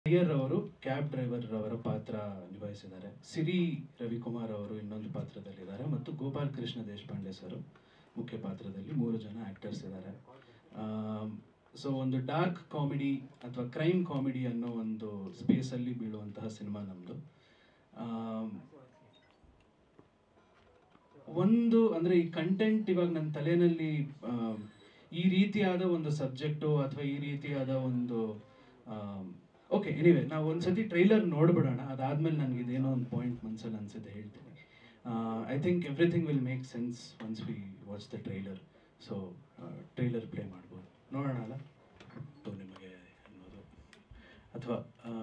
ಅಯ್ಯರ್ ಅವರು cab driver ಅವರ ಪಾತ್ರ ನಿಭಾಯಿಸಿದ್ದಾರೆ ಸಿರಿ ರವಿಕುಮಾರ್ ಅವರು ಇನ್ನೊಂದು ಪಾತ್ರದಲ್ಲಿದ್ದಾರೆ ಮತ್ತು ಗೋಪಾಲ್ ಕೃಷ್ಣ ದೇಶಪಾಂಡೆ ಸರ್ ಮುಖ್ಯ ಪಾತ್ರದಲ್ಲಿ ಮೂರು ಜನ ಆಕ್ಟರ್ಸ್ ಇದ್ದಾರೆ ಸೊ ಒಂದು ಡಾರ್ಕ್ ಕಾಮಿಡಿ ಅಥವಾ ಕ್ರೈಮ್ ಕಾಮಿಡಿ ಅನ್ನೋ ಒಂದು ಸ್ಪೇಸಲ್ಲಿ ಬೀಳುವಂತಹ ಸಿನಿಮಾ ನಮ್ಮದು ಒಂದು ಅಂದರೆ ಈ ಕಂಟೆಂಟ್ ಇವಾಗ ನನ್ನ ತಲೆಯಲ್ಲಿ ಆ, ಈ ರೀತಿಯಾದ ಒಂದು ಸಬ್ಜೆಕ್ಟು ಅಥವಾ ಈ ರೀತಿಯಾದ ಒಂದು ಓಕೆ ಎನಿವೆ ನಾವು ಒಂದ್ಸತಿ ಟ್ರೈಲರ್ ನೋಡ್ಬಿಡೋಣ ಅದಾದ್ಮೇಲೆ ನನಗೆ ಇದೇನೋ ಒಂದು ಪಾಯಿಂಟ್ ಮನ್ಸಲ್ಲಿ ಅನ್ಸಿದೆ ಹೇಳ್ತೀನಿ I think everything will make sense once we watch the trailer so trailer play ಮಾಡ್ಬೋದು ನೋಡೋಣ ಅಲ್ಲ ಅದು ನಿಮಗೆ ಅನ್ನೋದು ಅಥವಾ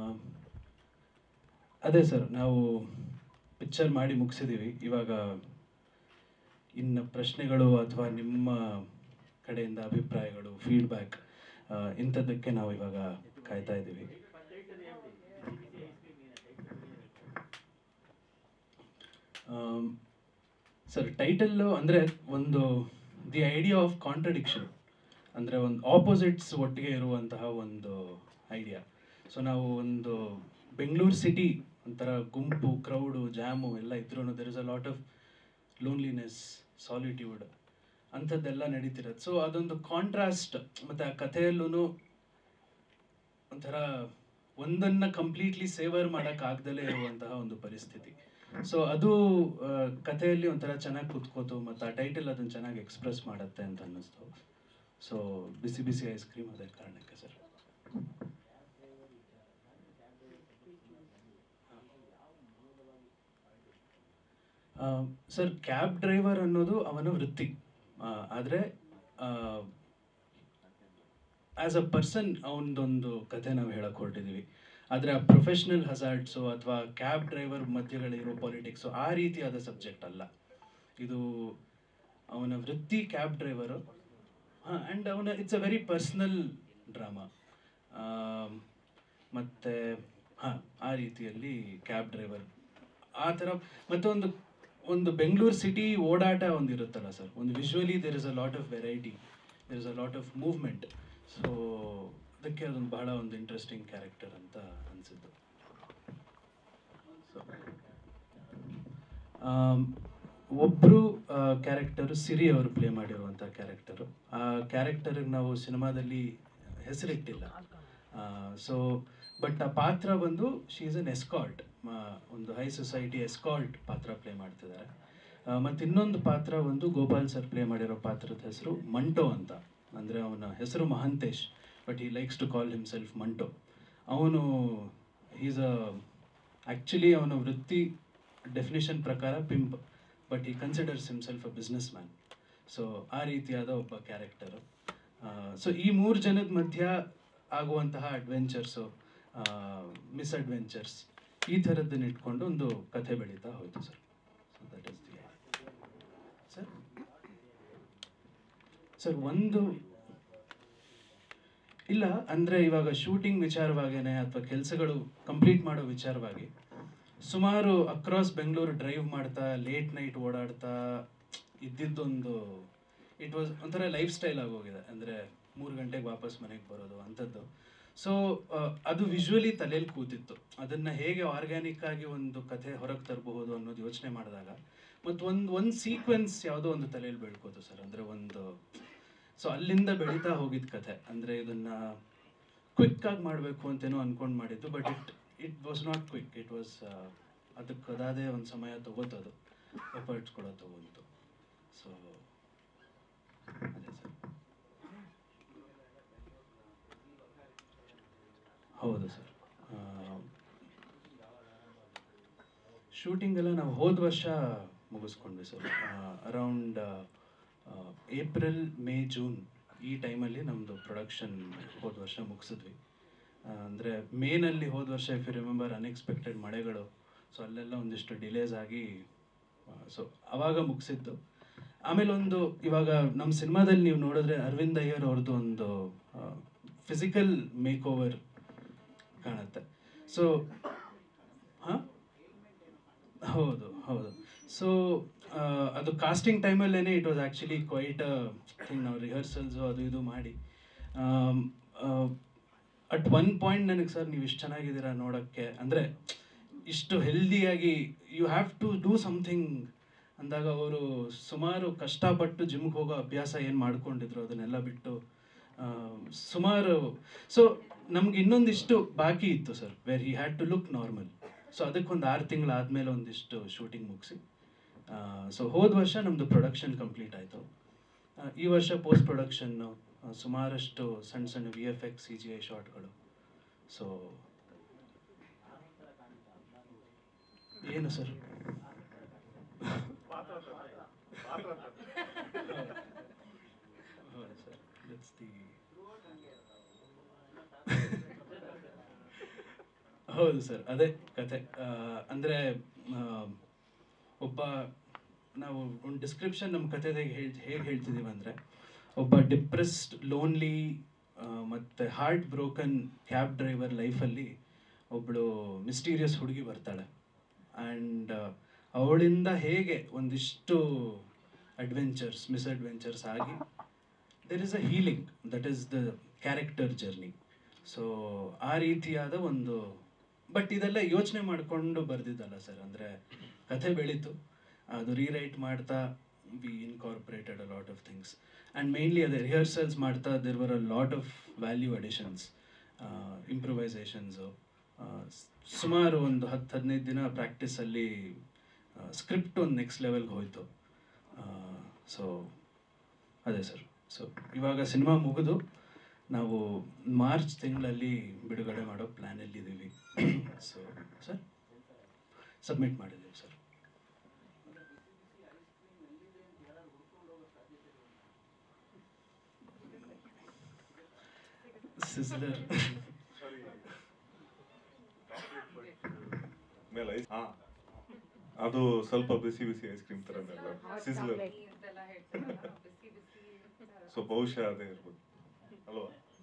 ಅದೇ ಸರ್ ನಾವು ಪಿಕ್ಚರ್ ಮಾಡಿ ಮುಗಿಸಿದ್ದೀವಿ ಇವಾಗ ಇನ್ನು ಪ್ರಶ್ನೆಗಳು ಅಥವಾ ನಿಮ್ಮ ಕಡೆಯಿಂದ ಅಭಿಪ್ರಾಯಗಳು ಫೀಡ್ಬ್ಯಾಕ್ ಇಂಥದ್ದಕ್ಕೆ ನಾವು ಇವಾಗ ಕಾಯ್ತಾ ಇದ್ದೀವಿ ಸರ್ ಟೈಟಲ್ಲು ಅಂದರೆ ಒಂದು ದಿ ಐಡಿಯಾ ಆಫ್ ಕಾಂಟ್ರಡಿಕ್ಷನ್ ಅಂದರೆ ಒಂದು ಆಪೋಸಿಟ್ಸ್ ಒಟ್ಟಿಗೆ ಇರುವಂತಹ ಒಂದು ಐಡಿಯಾ ಸೊ ನಾವು ಒಂದು ಬೆಂಗಳೂರು ಸಿಟಿ ಒಂಥರ ಗುಂಪು ಕ್ರೌಡು ಜಾಮು ಎಲ್ಲ ಇದ್ರೂ there is a lot of loneliness solitude ಅಂಥದ್ದೆಲ್ಲ ನಡೀತಿರೋದು ಸೊ ಅದೊಂದು ಕಾಂಟ್ರಾಸ್ಟ್ ಮತ್ತು ಆ ಕಥೆಯಲ್ಲೂ ಒಂಥರ ಒಂದನ್ನ ಕಂಪ್ಲೀಟ್ಲಿ ಸೇವರ್ ಮಾಡಕ್ ಆಗ್ದಲೇ ಇರುವಂತಹ ಒಂದು ಪರಿಸ್ಥಿತಿ ಸೊ ಅದು ಆ, ಕಥೆಯಲ್ಲಿ ಒಂಥರ ಚೆನ್ನಾಗಿ ಕುತ್ಕೋತು ಮತ್ತು ಆ ಟೈಟಲ್ ಅದನ್ನ ಚೆನ್ನಾಗಿ ಎಕ್ಸ್ಪ್ರೆಸ್ ಮಾಡುತ್ತೆ ಅಂತ ಅನ್ನಿಸ್ತು ಸೊ ಬಿಸಿ ಬಿಸಿ ಐಸ್ ಕ್ರೀಮ್ ಅದೇ ಕಾರಣಕ್ಕೆ ಸರ್ ಸರ್ ಕ್ಯಾಬ್ ಡ್ರೈವರ್ ಅನ್ನೋದು ಅವನ ವೃತ್ತಿ ಆದರೆ ಆಸ್ ಅ ಪರ್ಸನ್ ಅವನದೊಂದು ಕತೆ ನಾವು ಹೇಳಕ್ ಹೊರಟಿದ್ದೀವಿ ಆದರೆ ಆ ಪ್ರೊಫೆಷ್ನಲ್ ಹಜಾರ್ಡ್ಸು ಅಥವಾ ಕ್ಯಾಬ್ ಡ್ರೈವರ್ ಮಧ್ಯಗಳಿರೋ ಪಾಲಿಟಿಕ್ಸು ಆ ರೀತಿಯಾದ ಸಬ್ಜೆಕ್ಟ್ ಅಲ್ಲ ಇದು ಅವನ ವೃತ್ತಿ ಕ್ಯಾಬ್ ಡ್ರೈವರು ಹಾಂ ಆ್ಯಂಡ್ ಅವನ it's a very personal drama ಮತ್ತು ಹಾಂ ಆ ರೀತಿಯಲ್ಲಿ ಕ್ಯಾಬ್ ಡ್ರೈವರ್ ಆ ಥರ ಮತ್ತೊಂದು ಒಂದು ಬೆಂಗಳೂರು ಸಿಟಿ ಓಡಾಟ ಒಂದು ಇರುತ್ತಲ್ಲ ಸರ್ ಒಂದು visually there is a lot of variety there is a lot of movement so ಅದಕ್ಕೆ ಅದೊಂದು ಬಹಳ ಒಂದು ಇಂಟ್ರೆಸ್ಟಿಂಗ್ ಕ್ಯಾರೆಕ್ಟರ್ ಅಂತ ಅನಿಸಿದ್ದು ಸೊ ಒಬ್ಬರು ಕ್ಯಾರೆಕ್ಟರು ಸಿರಿ ಅವರು ಪ್ಲೇ ಮಾಡಿರುವಂಥ ಕ್ಯಾರೆಕ್ಟರು ಆ ಕ್ಯಾರೆಕ್ಟರ್ಗೆ ನಾವು ಸಿನಿಮಾದಲ್ಲಿ ಹೆಸರಿಟ್ಟಿಲ್ಲ ಸೊ ಬಟ್ ಆ ಪಾತ್ರ ಬಂದು ಶಿ ಈಸ್ ಅನ್ ಎಸ್ಕಾಲ್ಟ್ ಒಂದು ಹೈ ಸೊಸೈಟಿ ಎಸ್ಕಾಲ್ಟ್ ಪಾತ್ರ ಪ್ಲೇ ಮಾಡ್ತಿದ್ದಾರೆ ಮತ್ತು ಇನ್ನೊಂದು ಪಾತ್ರ ಒಂದು ಗೋಪಾಲ್ ಸರ್ ಪ್ಲೇ ಮಾಡಿರೋ ಪಾತ್ರದ ಹೆಸರು ಮಂಟೋ ಅಂತ ಅಂದರೆ ಅವನ ಹೆಸರು Mahantesh but he likes to call himself Manto ಅವನು ಈಸ್ ಅ ಆ್ಯಕ್ಚುಲಿ ಅವನ ವೃತ್ತಿ ಡೆಫಿನೇಷನ್ ಪ್ರಕಾರ pimp but he considers himself a businessman so ಆ ರೀತಿಯಾದ ಒಬ್ಬ ಕ್ಯಾರೆಕ್ಟರು ಸೊ ಈ ಮೂರು ಜನದ ಮಧ್ಯ ಆಗುವಂತಹ ಅಡ್ವೆಂಚರ್ಸು ಮಿಸ್ಅಡ್ವೆಂಚರ್ಸ್ ಈ ಥರದ್ದನ್ನ ಇಟ್ಕೊಂಡು ಒಂದು ಕಥೆ ಬೆಳೀತಾ ಹೋಯ್ತು sir so that is the sir sir ಒಂದು ಇಲ್ಲ ಅಂದರೆ ಇವಾಗ ಶೂಟಿಂಗ್ ವಿಚಾರವಾಗೇನೆ ಅಥವಾ ಕೆಲಸಗಳು ಕಂಪ್ಲೀಟ್ ಮಾಡೋ ವಿಚಾರವಾಗಿ ಸುಮಾರು ಅಕ್ರಾಸ್ ಬೆಂಗಳೂರು ಡ್ರೈವ್ ಮಾಡ್ತಾ ಲೇಟ್ ನೈಟ್ ಓಡಾಡ್ತಾ ಇದ್ದಿದ್ದೊಂದು ಇಟ್ ವಾಸ್ ಒಂಥರ ಲೈಫ್ ಸ್ಟೈಲ್ ಆಗೋಗಿದೆ ಅಂದರೆ ಮೂರು ಗಂಟೆಗೆ ವಾಪಸ್ ಮನೆಗೆ ಬರೋದು ಅಂಥದ್ದು ಸೊ ಅದು ವಿಜುವಲಿ ತಲೆಯಲ್ಲಿ ಕೂತಿತ್ತು ಅದನ್ನು ಹೇಗೆ ಆರ್ಗ್ಯಾನಿಕ್ ಆಗಿ ಒಂದು ಕಥೆ ಹೊರಗೆ ತರಬಹುದು ಅನ್ನೋದು ಯೋಚನೆ ಮಾಡಿದಾಗ ಮತ್ತು ಒಂದು ಒಂದು ಸೀಕ್ವೆನ್ಸ್ ಯಾವುದೋ ಒಂದು ತಲೆಯಲ್ಲಿ ಬೆಳ್ಕೋತು ಸರ್ ಅಂದರೆ ಒಂದು ಸೊ ಅಲ್ಲಿಂದ ಬೆಳೀತಾ ಹೋಗಿದ್ ಕಥೆ ಅಂದರೆ ಇದನ್ನ ಕ್ವಿಕ್ ಆಗಿ ಮಾಡಬೇಕು ಅಂತೇನೋ ಅನ್ಕೊಂಡು ಮಾಡಿದ್ದು but it it was not quick it was ಅದಕ್ಕೆ ಅದಾದೇ ಒಂದು ಸಮಯ ತಗೋತದು ಎಫರ್ಟ್ಸ್ ಕೂಡ ತಗೊಂತು ಸೊ ಅದೇ ಸರ್ ಹೌದು ಸರ್ ಶೂಟಿಂಗ್ ಎಲ್ಲ ನಾವು ಹೋದ ವರ್ಷ ಮುಗಿಸ್ಕೊಂಡ್ವಿ sir around April May June ಈ ಟೈಮಲ್ಲಿ ನಮ್ಮದು ಪ್ರೊಡಕ್ಷನ್ ಹೋದ ವರ್ಷ ಮುಗಿಸಿದ್ವಿ ಅಂದರೆ ಮೇನಲ್ಲಿ ಹೋದ ವರ್ಷ ಇಫ್ ಯು ರಿಮೆಂಬರ್ ಅನ್ಎಕ್ಸ್ಪೆಕ್ಟೆಡ್ ಮಳೆಗಳು ಸೊ ಅಲ್ಲೆಲ್ಲ ಒಂದಿಷ್ಟು ಡಿಲೇಸ್ ಆಗಿ ಸೊ ಅವಾಗ ಮುಗಿಸಿದ್ದು ಆಮೇಲೆ ಒಂದು ಇವಾಗ ನಮ್ಮ ಸಿನಿಮಾದಲ್ಲಿ ನೀವು ನೋಡಿದ್ರೆ ಅರವಿಂದ್ ಅಯ್ಯರ್ ಅವ್ರದ್ದು ಒಂದು ಫಿಸಿಕಲ್ ಮೇಕ್ ಓವರ್ ಕಾಣುತ್ತೆ ಸೊ ಹಾಂ ಹೌದು ಹೌದು ಸೊ ಅದು ಕಾಸ್ಟಿಂಗ್ ಟೈಮಲ್ಲೇ it was actually quite thing ನಾವು ರಿಹರ್ಸಲ್ಸು ಅದು ಇದು ಮಾಡಿ ಅಟ್ ಒನ್ ಪಾಯಿಂಟ್ ನನಗೆ ಸರ್ ನೀವು ಇಷ್ಟು ಚೆನ್ನಾಗಿದ್ದೀರಾ ನೋಡೋಕ್ಕೆ ಅಂದರೆ ಇಷ್ಟು ಹೆಲ್ದಿಯಾಗಿ you have to do something ಅಂದಾಗ ಅವರು ಸುಮಾರು ಕಷ್ಟಪಟ್ಟು ಜಿಮ್ಗೆ ಹೋಗೋ ಅಭ್ಯಾಸ ಏನು ಮಾಡ್ಕೊಂಡಿದ್ರು ಅದನ್ನೆಲ್ಲ ಬಿಟ್ಟು ಆ, ಸುಮಾರು ಸೊ ನಮ್ಗೆ ಇನ್ನೊಂದಿಷ್ಟು ಬಾಕಿ ಇತ್ತು sir where he had to look normal so ಅದಕ್ಕೊಂದು ಆರು ತಿಂಗಳಾದಮೇಲೆ ಒಂದಿಷ್ಟು ಶೂಟಿಂಗ್ ಮುಗಿಸಿ ಸೊ ಹೋದ ವರ್ಷ ನಮ್ಮದು ಪ್ರೊಡಕ್ಷನ್ ಕಂಪ್ಲೀಟ್ ಆಯಿತು ಈ ವರ್ಷ ಪೋಸ್ಟ್ ಪ್ರೊಡಕ್ಷನ್ನು ಸುಮಾರಷ್ಟು ಸಣ್ಣ ಸಣ್ಣ V F X C G I ಶಾರ್ಟ್ಗಳು ಸೊ ಏನು ಸರ್ ಹೌದು ಸರ್ ದಟ್ಸ್ ದಿ ಹೌದು ಸರ್ ಅದೇ ಕತೆ ಆ, ಅಂದ್ರೆ ಆ, ಒಬ್ಬ ನಾವು ಒಂದು ಡಿಸ್ಕ್ರಿಪ್ಷನ್ ನಮ್ಮ ಕತೆದಾಗ ಹೇಳಿ ಹೇಗೆ ಹೇಳ್ತಿದ್ದೀವಿ ಅಂದರೆ ಒಬ್ಬ ಡಿಪ್ರೆಸ್ಡ್ ಲೋನ್ಲಿ ಮತ್ತು ಹಾರ್ಟ್ ಬ್ರೋಕನ್ ಕ್ಯಾಬ್ ಡ್ರೈವರ್ ಲೈಫಲ್ಲಿ ಒಬ್ಬಳು ಮಿಸ್ಟೀರಿಯಸ್ ಹುಡುಗಿ ಬರ್ತಾಳೆ ಆ್ಯಂಡ್ ಅವಳಿಂದ ಹೇಗೆ ಒಂದಿಷ್ಟು ಅಡ್ವೆಂಚರ್ಸ್ ಮಿಸ್ಅಡ್ವೆಂಚರ್ಸ್ ಆಗಿ there is a healing that is the character journey so ಆ ರೀತಿಯಾದ ಒಂದು ಬಟ್ ಇದೆಲ್ಲ ಯೋಚನೆ ಮಾಡಿಕೊಂಡು ಬರ್ದಿದ್ದಲ್ಲ ಸರ್ ಅಂದರೆ ಕಥೆ ಬೆಳೀತು ಅದು ರೀರೈಟ್ ಮಾಡ್ತಾ we incorporated a lot of things and mainly ಅದೇ ರಿಹರ್ಸಲ್ಸ್ ಮಾಡ್ತಾ there were a lot of value additions improvisations ಸುಮಾರು ಒಂದು ಹತ್ತು ಹದಿನೈದು ದಿನ ಪ್ರಾಕ್ಟೀಸಲ್ಲಿ ಸ್ಕ್ರಿಪ್ಟ್ ಒಂದು ನೆಕ್ಸ್ಟ್ ಲೆವೆಲ್ಗೆ ಹೋಯಿತು ಸೊ ಅದೇ ಸರ್ ಸೊ ಇವಾಗ ಸಿನಿಮಾ ಮುಗಿದು ನಾವು ಮಾರ್ಚ್ ತಿಂಗಳಲ್ಲಿ ಬಿಡುಗಡೆ ಮಾಡೋ ಪ್ಲ್ಯಾನಲ್ಲಿದ್ದೀವಿ ಸೊ ಸರ್ ಸಬ್ಮಿಟ್ ಮಾಡಿದ್ದೀವಿ ಸರ್ ಸಿಸ್ಲರ್ ಮೇಲೆ ಐಸ್ ಹಾ ಅದು ಸ್ವಲ್ಪ ಬಿಸಿ ಬಿಸಿ ಐಸ್ ಕ್ರೀಮ್ ತರ ಸಿಸ್ಲರ್ ಸೊ ಬಹುಶಃ ಅದೇ ಇರ್ಬೋದು ಅಲ್ವಾ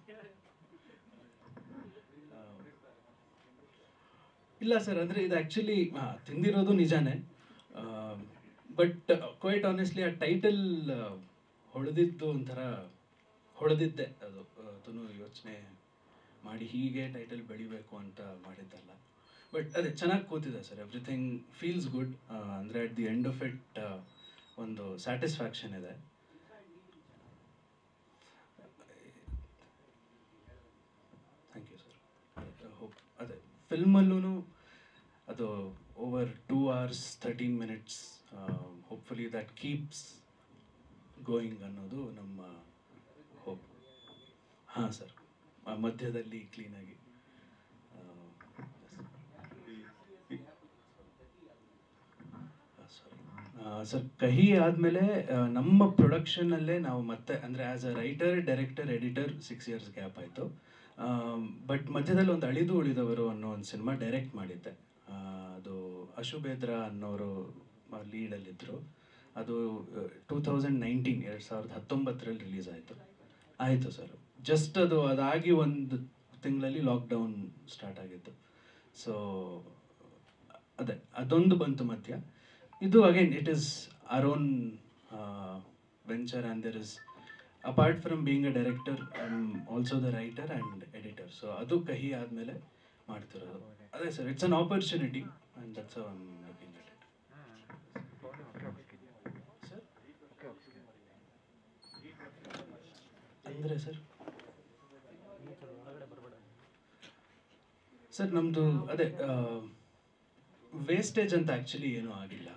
ಇಲ್ಲ ಸರ್ ಅಂದರೆ ಇದು ಆ್ಯಕ್ಚುಲಿ ತಿಂದಿರೋದು ನಿಜಾನೇ ಬಟ್ ಕ್ವೈಟ್ ಆನೆಸ್ಟ್ಲಿ ಆ ಟೈಟಲ್ ಹೊಡೆದಿದ್ದು ಒಂಥರ ಹೊಡೆದಿದ್ದೆ ಅದು ಅದನ್ನು ಯೋಚನೆ ಮಾಡಿ ಹೀಗೆ ಟೈಟಲ್ ಬೆಳಿಬೇಕು ಅಂತ ಮಾಡಿದ್ದಲ್ಲ ಬಟ್ ಅದೇ ಚೆನ್ನಾಗಿ ಕೂತಿದೆ ಸರ್ ಎವ್ರಿಥಿಂಗ್ ಫೀಲ್ಸ್ ಗುಡ್ ಅಂದರೆ at the end of it ಒಂದು ಸ್ಯಾಟಿಸ್ಫ್ಯಾಕ್ಷನ್ ಇದೆ ಥ್ಯಾಂಕ್ ಯು ಸರ್ ಹೋಪ್ ಅದೇ ಫಿಲ್ಮಲ್ಲೂ ಅದು over two hours thirteen minutes hopefully that keeps going ಅನ್ನೋದು ನಮ್ಮ ಹೋಪ್ ಹಾಂ ಸರ್ ಮಧ್ಯದಲ್ಲಿ ಕ್ಲೀನಾಗಿ ಸರ್ ಕಹಿ ಆದಮೇಲೆ ನಮ್ಮ ಪ್ರೊಡಕ್ಷನಲ್ಲೇ ನಾವು ಮತ್ತೆ ಅಂದರೆ as a writer director editor six years gap ಆಯಿತು ಬಟ್ ಮಧ್ಯದಲ್ಲಿ ಒಂದು ಅಳಿದು ಉಳಿದವರು ಅನ್ನೋ ಒಂದು ಸಿನಿಮಾ ಡೈರೆಕ್ಟ್ ಮಾಡಿದ್ದೆ ಆ, ಅದು ಅಶುಬೇದ್ರ ಅನ್ನೋರು ಲೀಡಲ್ಲಿದ್ದರು ಅದು ಟೂ ತೌಸಂಡ್ ನೈನ್ಟೀನ್ ಎರಡು ಸಾವಿರದ ಹತ್ತೊಂಬತ್ತರಲ್ಲಿ ರಿಲೀಸ್ ಆಯಿತು ಆಯಿತು ಸರ್ ಜಸ್ಟ್ ಅದು ಅದಾಗಿ ಒಂದು ತಿಂಗಳಲ್ಲಿ ಲಾಕ್ಡೌನ್ ಸ್ಟಾರ್ಟ್ ಆಗಿತ್ತು ಸೊ ಅದೇ ಅದೊಂದು ಬಂತು ಮಧ್ಯ ಇದು again it is our own venture and there is apart from being a director I am also the writer and editor so ಅದು ಕಹಿ ಆದಮೇಲೆ ಮಾಡ್ತಿರೋದು ಅದೇ sir it's an opportunity and that's I am looking at it sir ಅಂದರೆ sir sir ನಮ್ಮದು ಅದೇ wastage ಅಂತ actually ಏನೂ ಆಗಿಲ್ಲ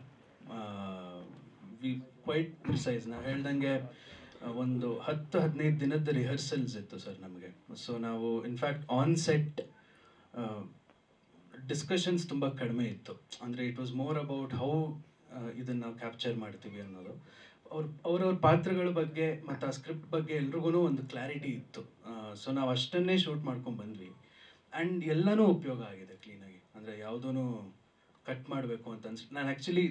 ವಿ ಕ್ವೈಟ್ ಪ್ರಿಸೈಸ್ ನಾವು ಹೇಳ್ದಂಗೆ ಆ, ಒಂದು ಹತ್ತು ಹದಿನೈದು ದಿನದ ರಿಹರ್ಸಲ್ಸ್ ಇತ್ತು ಸರ್ ನಮಗೆ ಸೊ ನಾವು ಇನ್ಫ್ಯಾಕ್ಟ್ ಆನ್ ಸೆಟ್ ಡಿಸ್ಕಷನ್ಸ್ ತುಂಬ ಕಡಿಮೆ ಇತ್ತು ಅಂದರೆ it was more about how ಇದನ್ನು ನಾವು ಕ್ಯಾಪ್ಚರ್ ಮಾಡ್ತೀವಿ ಅನ್ನೋದು ಅವ್ರ ಅವ್ರವ್ರ ಪಾತ್ರಗಳ ಬಗ್ಗೆ ಮತ್ತು ಆ ಸ್ಕ್ರಿಪ್ಟ್ ಬಗ್ಗೆ ಎಲ್ರಿಗೂ ಒಂದು ಕ್ಲಾರಿಟಿ ಇತ್ತು ಸೊ ನಾವು ಅಷ್ಟನ್ನೇ ಶೂಟ್ ಮಾಡ್ಕೊಂಡು ಬಂದ್ವಿ ಆ್ಯಂಡ್ ಎಲ್ಲನೂ ಉಪಯೋಗ ಆಗಿದೆ ಕ್ಲೀನಾಗಿ ಅಂದರೆ ಯಾವುದೂ ಕಟ್ ಮಾಡಬೇಕು ಅಂತ ಅನ್ಸ್ ನಾನು actually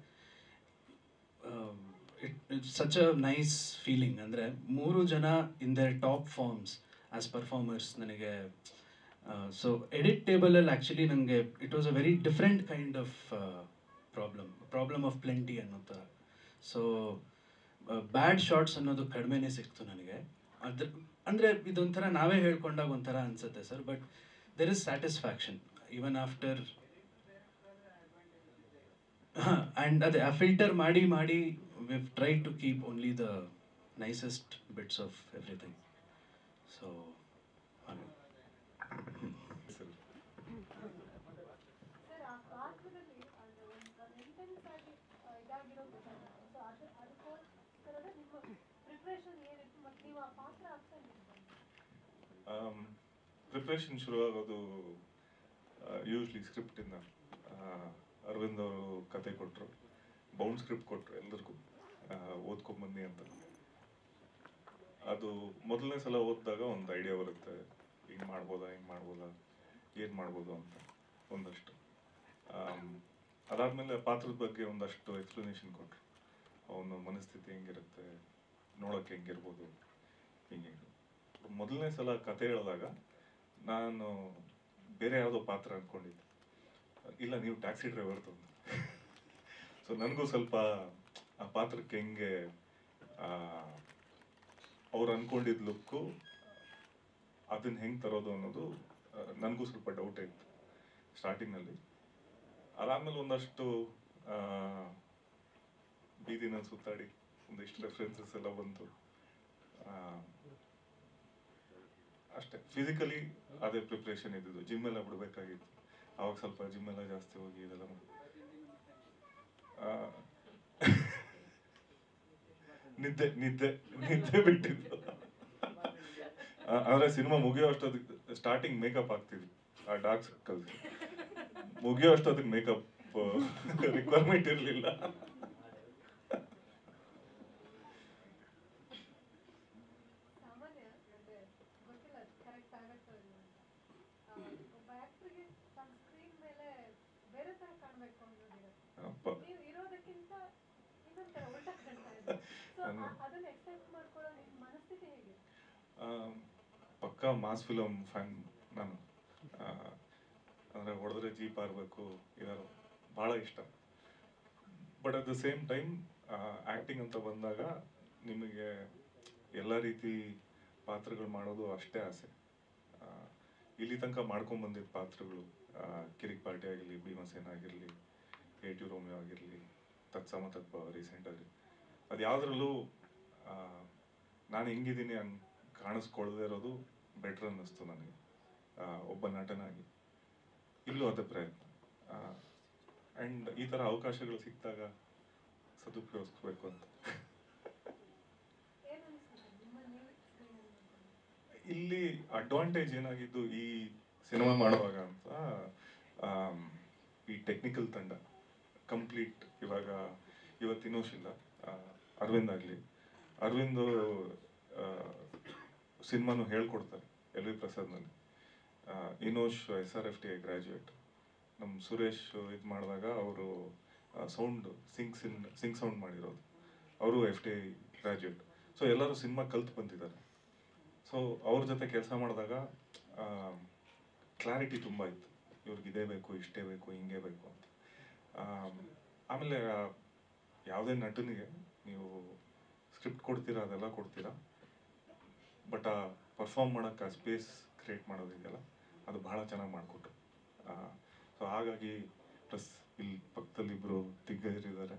it such a nice feeling ಅಂದರೆ ಮೂರು ಜನ in their top forms as performers ನನಗೆ ಸೊ ಎಡಿಟ್ ಟೇಬಲಲ್ಲಿ ಆ್ಯಕ್ಚುಲಿ ನನಗೆ it was a very different kind of problem problem of plenty ಅನ್ನೋ ಥರ ಸೊ ಬ್ಯಾಡ್ ಶಾರ್ಟ್ಸ್ ಅನ್ನೋದು ಕಡಿಮೆನೇ ಸಿಕ್ತು ನನಗೆ ಅದ್ರ ಅಂದರೆ ಇದೊಂಥರ ನಾವೇ ಹೇಳ್ಕೊಂಡಾಗ ಒಂಥರ ಅನ್ಸುತ್ತೆ sir but there is satisfaction even after and ಅದೇ ಆ ಫಿಲ್ಟರ್ ಮಾಡಿ ಮಾಡಿ we've try to keep only the nicest bits of everything so ಹಾಗೆ ಸರಿ ಸರ್ ಆ ಪಾತ್ರದಲ್ಲಿ ಅದು ಒಂದು ಇಂಟೆನ್ಸ್ ಆಗಿ ಆ, ಇದಾಗಿರೋ ಗೊತ್ತಾಗುತ್ತೆ ಸೊ ಅದು ಅದಕ್ಕೋಸ್ಕರ ನಿಮ್ಮ ಪ್ರಿಪ್ರೇಷನ್ ಏನಿತ್ತು ಮತ್ತು ನೀವು ಆ ಪಾತ್ರ ಆಗ್ತಾ ಪ್ರಿಪ್ರೇಷನ್ ಶುರುವಾಗೋದು ಯೂಶ್ಲಿ ಸ್ಕ್ರಿಪ್ಟಿಂದ ಅರವಿಂದ್ ಅವರು ಕತೆ ಕೊಟ್ಟರು ಬೌಂಡ್ ಸ್ಕ್ರಿಪ್ಟ್ ಕೊಟ್ಟರು ಎಲ್ಲರಿಗೂ ಓದ್ಕೊಂಬನ್ನಿ ಅಂತ ಅದು ಮೊದಲನೇ ಸಲ ಓದಿದಾಗ ಒಂದು ಐಡಿಯಾ ಬರುತ್ತೆ ಹಿಂಗೆ ಮಾಡ್ಬೋದಾ ಹಿಂಗೆ ಮಾಡ್ಬೋದಾ ಏನು ಮಾಡ್ಬೋದು ಅಂತ ಒಂದಷ್ಟು ಆಮ್, ಅದಾದ್ಮೇಲೆ ಪಾತ್ರದ ಬಗ್ಗೆ ಒಂದಷ್ಟು ಎಕ್ಸ್ಪ್ಲನೇಷನ್ ಕೊಟ್ಟರು ಅವನ ಮನಸ್ಥಿತಿ ಹೆಂಗಿರುತ್ತೆ ನೋಡೋಕ್ಕೆ ಹೆಂಗಿರ್ಬೋದು ಹಿಂಗೆ ಮೊದಲನೇ ಸಲ ಕತೆ ಹೇಳಿದಾಗ ನಾನು ಬೇರೆ ಯಾವುದೋ ಪಾತ್ರ ಅಂದ್ಕೊಂಡಿದ್ದೆ ಇಲ್ಲ ನೀವು ಟ್ಯಾಕ್ಸಿ ಡ್ರೈವರ್ ತಂದು ಸೊ ನನಗೂ ಸ್ವಲ್ಪ ಆ ಪಾತ್ರಕ್ಕೆ ಹೆಂಗೆ ಅವ್ರು ಅನ್ಕೊಂಡಿದ್ದ ಲುಕ್ಕು ಅದನ್ನ ಹೆಂಗೆ ತರೋದು ಅನ್ನೋದು ನನಗೂ ಸ್ವಲ್ಪ ಡೌಟ್ ಇತ್ತು ಸ್ಟಾರ್ಟಿಂಗ್ನಲ್ಲಿ ಅದಾದ್ಮೇಲೆ ಒಂದಷ್ಟು ಆ, ಬೀದಿನ ಸುತ್ತಾಡಿ ಒಂದಿಷ್ಟು ರೆಫರೆನ್ಸಸ್ ಎಲ್ಲ ಬಂತು ಆ, ಅಷ್ಟೇ ಫಿಸಿಕಲಿ ಅದೇ ಪ್ರಿಪ್ರೇಷನ್ ಇದ್ದಿದ್ದು ಜಿಮ್ ಎಲ್ಲ ಬಿಡಬೇಕಾಗಿತ್ತು ಅವಾಗ ಸ್ವಲ್ಪ ಜಿಮ್ ಎಲ್ಲ ಜಾಸ್ತಿ ಹೋಗಿ ಇದೆಲ್ಲ ಮಾಡಿ- ಆ, ನಿದ್ದೆ ನಿದ್ದೆ ನಿದ್ದೆ ಬಿಟ್ಟಿದ್ದು ಆ, ಆದ್ರೆ ಸಿನಿಮಾ ಮುಗಿಯೋ ಅಷ್ಟೊತ್ತಿಗೆ ಸ್ಟಾರ್ಟಿಂಗ್ ಮೇಕಪ್ ಆಗ್ತಿದ್ವಿ ಆ ಡಾರ್ಕ್ ಸರ್ಕಲ್ಸ್ ಮುಗಿಯೋ ಅಷ್ಟೊತ್ತಿಗೆ ಮೇಕಪ್ ರಿಕ್ವೈರ್ಮೆಂಟ್ ಇರಲಿಲ್ಲ ಸಾಮಾನ್ಯ ಅಂದರೆ ಗೊತ್ತಿಲ್ಲ ಕರೆಕ್ಟ್ ಆಗತ್ತೋ ಇಲ್ಲ ಅಂತ ಆ, ಒಬ್ಬ ಆ್ಯಕ್ಟ್ರಿಗೆ ತನ್ನ ಸ್ಕ್ರೀನ್ ಮೇಲೆ ಬೇರೆ ಥರ ಕಾಣಬೇಕು ಅನ್ನೋದಿರುತ್ತೆ ನೀವು ಇರೋದಕ್ಕಿಂತ ಇನ್ನೊಂದು ಥರ ಉಲ್ಟಾ ಕಾಣ್ತಾ ಇದೆ ಸೊ ನಾನು- ಅದನ್ನ ಎಕ್ಸೆಪ್ಟ್ ಮಾಡ್ಕೊಳ್ಳೋ ನಿಮ್ಮ ಮನಸ್ಥಿತಿ ಹೇಗೆ ಪಕ್ಕಾ ಮಾಸ್ ಫಿಲಮ್ ಫ್ಯಾನ್ ನಾನು ಆ, ಅಂದ್ರೆ ಹೊಡೆದ್ರೆ ಜೀಪ್ ಆರ್ಬೇಕು ಇದಾರು ಭಾಳ ಇಷ್ಟ but at the same time acting ಅಂತ ಬಂದಾಗ ನಿಮಗೆ ಎಲ್ಲ ರೀತಿ ಪಾತ್ರಗಳು ಮಾಡೋದು ಅಷ್ಟೇ ಆಸೆ ಆ, ಇಲ್ಲಿ ತನಕ ಮಾಡ್ಕೊಂಡ್ ಬಂದಿದ್ದ ಪಾತ್ರಗಳು ಆ, ಕಿರಿಕ್ ಪಾರ್ಟಿ ಆಗಿರಲಿ ಭೀಮಸೇನ ಆಗಿರಲಿ ಏಟು ರೋಮಿಯೋ ಆಗಿರಲಿ ತತ್ಸಮ ತತ್ವ ರೀಸೆಂಟಾಗಿ ಅದು ಯಾವುದ್ರಲ್ಲೂ ನಾನು ಹೆಂಗಿದ್ದೀನಿ ಹಂಗೆ ಕಾಣಿಸ್ಕೊಳ್ದೇ ಇರೋದು ಬೆಟ್ರ್ ಅನ್ನಿಸ್ತು ನನಗೆ ಆ, ಒಬ್ಬ ನಟನಾಗಿ ಇಲ್ಲೂ ಅದೇ ಪ್ರಯತ್ನ ಆ್ಯಂಡ್ ಈ ಥರ ಅವಕಾಶಗಳು ಸಿಕ್ಕಿದಾಗ ಸದುಪಯೋಗಿಸ್ಬೇಕು ಅಂತ ಏನು ಅನಿಸ್ತಿದೆ ನಿಮ್ಮ ನೀವು ಸ್ಕ್ರೀನ್ ನೋಡ್ಕೊಂಡು ಇಲ್ಲಿ ಅಡ್ವಾಂಟೇಜ್ ಏನಾಗಿದ್ದು ಈ ಸಿನಿಮಾ ಮಾಡುವಾಗ ಅಂತ ಆಮ್, ಈ ಟೆಕ್ನಿಕಲ್ ತಂಡ ಕಂಪ್ಲೀಟ್ ಇವಾಗ ಇವತ್ತು ಇನೋಶ್ ಇಲ್ಲ ಆ, ಅರವಿಂದ್ ಆಗಲಿ ಅರವಿಂದ್ ಸಿನಿಮಾನು ಹೇಳ್ಕೊಡ್ತಾರೆ ಎಲ್ ವಿ ಪ್ರಸಾದ್ನಲ್ಲಿ ಆ, ಇನೋಶ್ S R F T I graduate ನಮ್ಮ ಸುರೇಶ್ ಇದು ಮಾಡಿದಾಗ ಅವರು ಸೌಂಡ್ ಸಿಂಗ್ ಸಿನ್ ಸಿಂಗ್ ಸೌಂಡ್ ಮಾಡಿರೋದು ಅವರು F T I graduate so ಎಲ್ಲರೂ ಸಿನಿಮಾ ಕಲ್ತು ಬಂದಿದ್ದಾರೆ ಸೊ ಅವ್ರ ಜೊತೆ ಕೆಲಸ ಮಾಡಿದಾಗ ಕ್ಲಾರಿಟಿ ತುಂಬ ಇತ್ತು ಇವ್ರಿಗೆ ಇದೇ ಬೇಕು ಇಷ್ಟೇ ಬೇಕು ಹಿಂಗೆ ಬೇಕು ಅಂತ ಆಮ್, ಆಮೇಲೆ ಆ, ಯಾವುದೇ ನಟನಿಗೆ ನೀವು ಸ್ಕ್ರಿಪ್ಟ್ ಕೊಡ್ತೀರಾ ಅದೆಲ್ಲ ಕೊಡ್ತೀರಾ ಬಟ್ ಆ ಪರ್ಫಾರ್ಮ್ ಮಾಡೋಕ್ಕೆ ಆ ಸ್ಪೇಸ್ ಕ್ರಿಯೇಟ್ ಮಾಡೋದಿದೆಯಲ್ಲ ಅದು ಬಹಳ ಚೆನ್ನಾಗಿ ಮಾಡಿಕೊಟ್ರು ಸೊ ಹಾಗಾಗಿ ಪ್ಲಸ್ ಇಲ್ಲಿ ಪಕ್ಕದಲ್ಲಿ ಇಬ್ಬರು ದಿಗ್ಗಜರಿದ್ದಾರೆ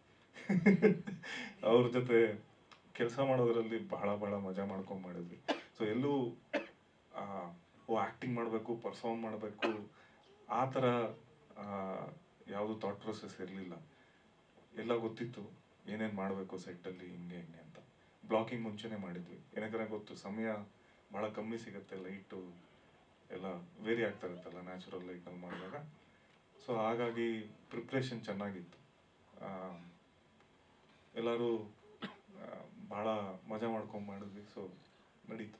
ಅವ್ರ ಜೊತೆ ಕೆಲಸ ಮಾಡೋದ್ರಲ್ಲಿ ಬಹಳ ಬಹಳ ಮಜಾ ಮಾಡ್ಕೊಂಡು ಮಾಡಿದ್ವಿ ಸೊ ಎಲ್ಲೂ ಆ, ಓ ಆ್ಯಕ್ಟಿಂಗ್ ಮಾಡಬೇಕು ಪರ್ಫಾರ್ಮ್ ಮಾಡಬೇಕು ಆ ಥರ ಯಾವುದು ಥಾಟ್ ಪ್ರೊಸೆಸ್ ಇರಲಿಲ್ಲ ಎಲ್ಲ ಗೊತ್ತಿತ್ತು ಏನೇನು ಮಾಡಬೇಕು ಸೆಟ್ಟಲ್ಲಿ ಹಿಂಗೆ ಹಿಂಗೆ ಅಂತ ಬ್ಲಾಕಿಂಗ್ ಮುಂಚೆನೇ ಮಾಡಿದ್ವಿ ಏನಕ್ಕೆ ಗೊತ್ತು ಸಮಯ ಭಾಳ ಕಮ್ಮಿ ಸಿಗುತ್ತೆ ಲೈಟು ಎಲ್ಲ ವೇರಿ ಆಗ್ತಾ ಇರುತ್ತಲ್ಲ ನ್ಯಾಚುರಲ್ ಲೈಟ್ನಲ್ಲಿ ಮಾಡಿದಾಗ ಸೊ ಹಾಗಾಗಿ ಪ್ರಿಪ್ರೇಷನ್ ಚೆನ್ನಾಗಿತ್ತು ಆ, ಎಲ್ಲರೂ ಆ, ಭಾಳ ಮಜಾ ಮಾಡ್ಕೊಂಡು ಮಾಡಿದ್ವಿ ಸೊ ನಡೀತು